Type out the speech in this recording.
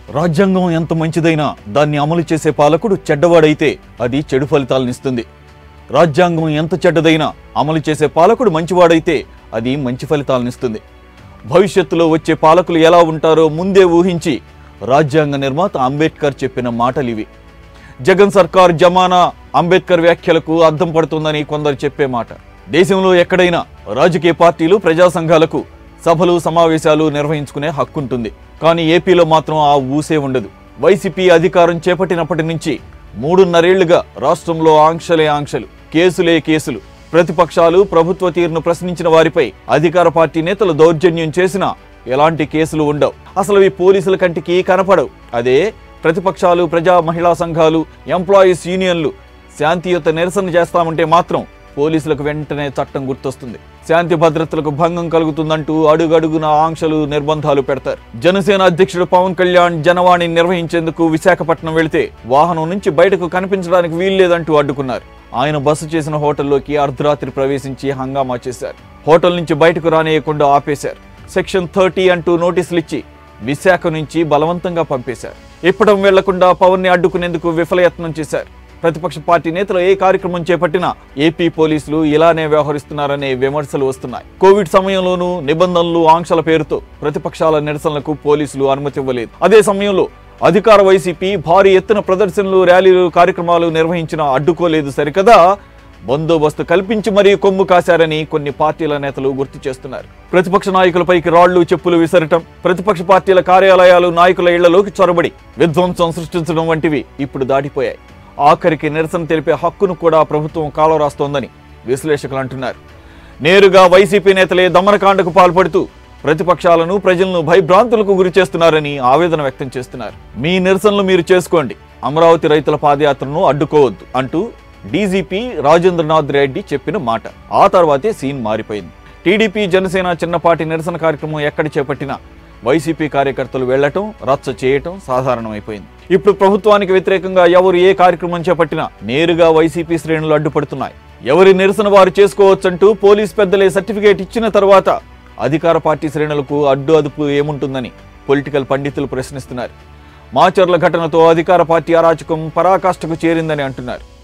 రాజ్యాంగం ఎంత మంచిదైనా దాన్ని అమలు చేసే పాలకుడు చెడ్డవాడైతే అది చెడు ఫలితాలనిస్తుంది రాజ్యాంగం ఎంత చెడ్డదైనా అమలు చేసే పాలకుడు మంచివాడైతే అది మంచి ఫలితాలనిస్తుంది భవిష్యత్తులో వచ్చే పాలకులు ఎలా ఉంటారో ముందే ఊహించి రాజ్యాంగ నిర్మాత అంబేద్కర్ చెప్పిన మాటలివి జగన్ సర్కార్ జమానా అంబేద్కర్ వ్యాఖ్యలకు అర్థం పడుతుందని కొందరు చెప్పే మాట దేశంలో ఎక్కడైనా రాజకీయ పార్టీలు ప్రజా సంఘాలకు సభలు సమావేశాలు నిర్వహించుకునే హక్కుంటుంది కానీ ఏపీలో మాత్రం ఆ ఊసే ఉండదు వైసీపీ అధికారం చేపట్టినప్పటి నుంచి మూడున్నరేళ్లుగా రాష్ట్రంలో ఆంక్షలే ఆంక్షలు కేసులే కేసులు ప్రతిపక్షాలు ప్రభుత్వ తీరును ప్రశ్నించిన వారిపై అధికార పార్టీ నేతలు దౌర్జన్యం చేసినా ఎలాంటి కేసులు ఉండవు అసలు ఈ పోలీసుల కంటికి కనపడవు అదే ప్రతిపక్షాలు ప్రజా మహిళా సంఘాలు ఎంప్లాయీస్ యూనియన్లు శాంతియుత నిరసన చేస్తామంటే మాత్రం పోలీసులకు వెంటనే చట్టం గుర్తొస్తుంది శాంతి భద్రతలకు భంగం కలుగుతుందంటూ అడుగడుగున ఆంక్షలు నిర్బంధాలు పెడతారు జనసేన అధ్యక్షుడు పవన్ కళ్యాణ్ జనవాణి నిర్వహించేందుకు విశాఖపట్నం వెళితే వాహనం నుంచి బయటకు కనిపించడానికి వీల్లేదంటూ అడ్డుకున్నారు ఆయన బస చేసిన హోటల్లోకి అర్ధరాత్రి ప్రవేశించి హంగామా చేశారు హోటల్ నుంచి బయటకు రానియకుండా ఆపేశారు సెక్షన్ థర్టీ అంటూ నోటీసులు ఇచ్చి విశాఖ నుంచి బలవంతంగా పంపేశారు ఇప్పటం వెళ్లకుండా పవన్ ని అడ్డుకునేందుకు విఫలయత్నం చేశారు ప్రతిపక్ష పార్టీ నేతలు ఏ కార్యక్రమం చేపట్టినా ఏపీ పోలీసులు ఇలానే వ్యవహరిస్తున్నారనే విమర్శలు వస్తున్నాయి కోవిడ్ సమయంలోనూ నిబంధనలు ఆంక్షల పేరుతో ప్రతిపక్షాల నిరసనలకు పోలీసులు అనుమతి ఇవ్వలేదు అదే సమయంలో అధికార వైసీపీ భారీ ఎత్తున ప్రదర్శనలు ర్యాలీలు కార్యక్రమాలు నిర్వహించిన అడ్డుకోలేదు సరికదా బందోబస్తు కల్పించి మరీ కొమ్ము కాశారని కొన్ని పార్టీల నేతలు గుర్తు చేస్తున్నారు ప్రతిపక్ష నాయకులపైకి రాళ్లు చెప్పులు విసరటం ప్రతిపక్ష పార్టీల కార్యాలయాలు నాయకుల ఇళ్లలోకి చొరబడి విధ్వంసం సృష్టించడం వంటివి ఇప్పుడు దాటిపోయాయి ఆఖరికి నిరసన తెలిపే హక్కును కూడా ప్రభుత్వం కాలరాస్తోందని విశ్లేషకులు అంటున్నారు నేరుగా వైసీపీ నేతలే దమనకాండకు పాల్పడుతూ ప్రతిపక్షాలను ప్రజలను భయభ్రాంతులకు గురి చేస్తున్నారని ఆవేదన వ్యక్తం చేస్తున్నారు మీ నిరసనలు మీరు చేసుకోండి అమరావతి రైతుల పాదయాత్రను అడ్డుకోవద్దు అంటూ డీజీపీ రాజేంద్రనాథ్ రెడ్డి చెప్పిన మాట ఆ తర్వాతే సీన్ మారిపోయింది టీడీపీ జనసేన చిన్నపాటి నిరసన కార్యక్రమం ఎక్కడ చేపట్టినా వైసీపీ కార్యకర్తలు వెళ్లటం రచ్చ చేయటం సాధారణమైపోయింది ఇప్పుడు ప్రభుత్వానికి వ్యతిరేకంగా ఎవరు ఏ కార్యక్రమం చేపట్టినా నేరుగా వైసీపీ శ్రేణులు అడ్డుపడుతున్నాయి ఎవరి నిరసన వారు చేసుకోవచ్చంటూ పోలీస్ పెద్దలే సర్టిఫికేట్ ఇచ్చిన తర్వాత అధికార పార్టీ శ్రేణులకు అడ్డు అదుపు ఏముంటుందని పొలిటికల్ పండితులు ప్రశ్నిస్తున్నారు మాచర్ల ఘటనతో అధికార పార్టీ అరాచకం పరాకాష్ఠకు చేరిందని అంటున్నారు